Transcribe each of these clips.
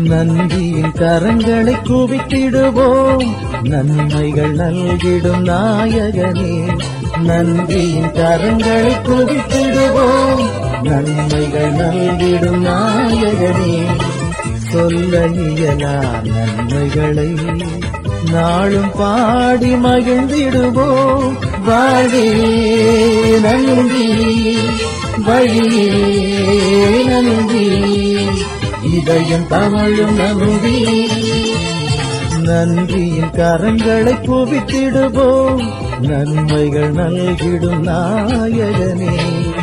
நன்றியின் கரங்களை குவித்திடுவோம் நன்மைகள் நல்கிடும் நாயகனே நன்றியின் கரங்களை குவித்திடுவோம் நன்மைகள் நல்கிடும் நாயகனே சொல்ல இயலா நன்மைகளை நாளும் பாடி மகிழ்ந்திடுவோம் வாழே நன்றி வழியே நன்றி இதயம் தமிழும் நன்றி நன்றியின் கரங்களை குவித்திடுவோம் நன்மைகள் நல்கிடும் நாயகனே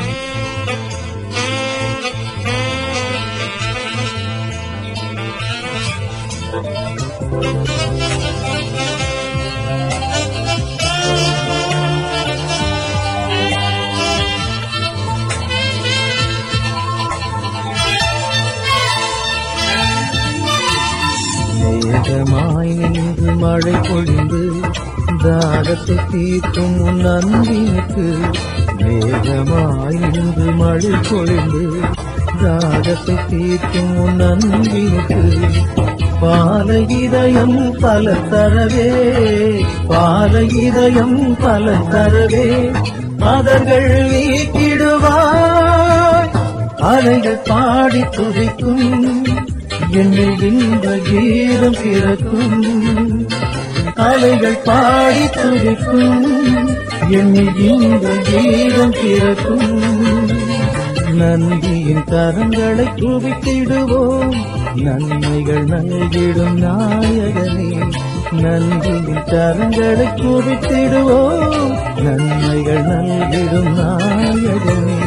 மேகமாய் நின்று மழை பொழிந்து தாகத்தை தீர்க்கும் உன் அன்பினுக்கு மேகமாய் நின்று மழை பொழிந்து தாகத்தை தீர்க்கும் உன் அன்பினுக்கு பால இதயம் பல தரவே பால இதயம் பல தரவே மதர்கள் நீக்கிடுவாய் அலைகள் பாடி துதிக்கும் என்னில் இன்ப கீதம் பிறக்கும் அலைகள் பாடி துதிக்கும் என்னில் இன்ப கீதம் பிறக்கும் நன்றியின் கரங்களை குவித்திடுவோம் நன்மைகள் நல்கிடும் நாயகனே நன்றியின் கரங்களை குவித்திடுவோம் நன்மைகள் நல்கிடும் நாயகனே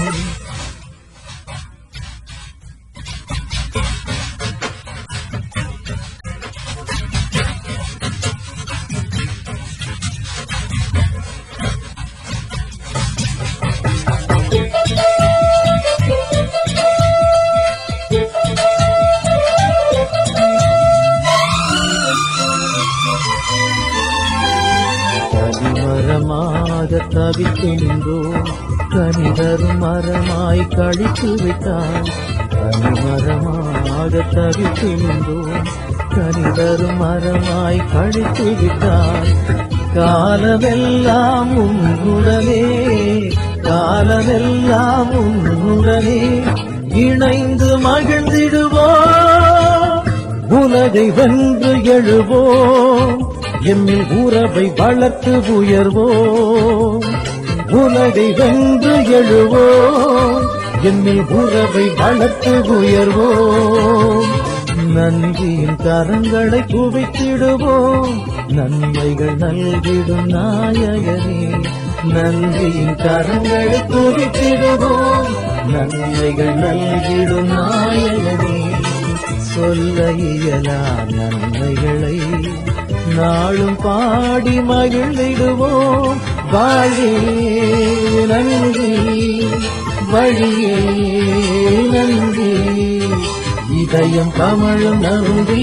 கனிமரமாக தவித்தெழுந்தோம் கனிதரும் மரமாய் கழித்து விட்டான் கனிமரமாக தவித்தெழுந்தோம் கனிதரும் மரமாய் கழித்து விட்டான் காலமெல்லாம் உன்னுடனே காலமெல்லாம் உன்னுடனே இணைந்து மகிழ்ந்திடுவோம் உலகை வென்று எழுவோம் எம்மில் உறவை வளர்த்து உயர்வோம் உலகை வென்று எழுவோம் எம்மில் உறவை வளர்த்து உயர்வோம் நன்றியின் கரங்களை குவித்திடுவோம் நன்மைகள் நல்கிடும் நாயகனே நன்றியின் கரங்களை குவித்திடுவோம் நன்மைகள் நல்கிடும் நாயகனே சொல்ல இயலா நன்மைகளை நாளும் பாடி மகிழ்ந்திடுவோம் வாழே நன்றி வழியே நன்றி இதயம் கமழும் நன்றி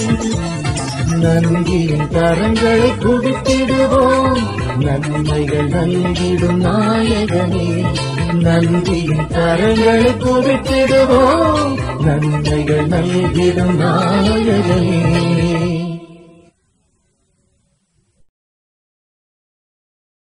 நன்றியின் கரங்களை குவித்திடுவோம் நன்மைகள் நல்கிடும் நாயகனே நன்றியின் கரங்களை குவித்திடுவோம் நன்மைகள் நல்கிடும் நாயகனே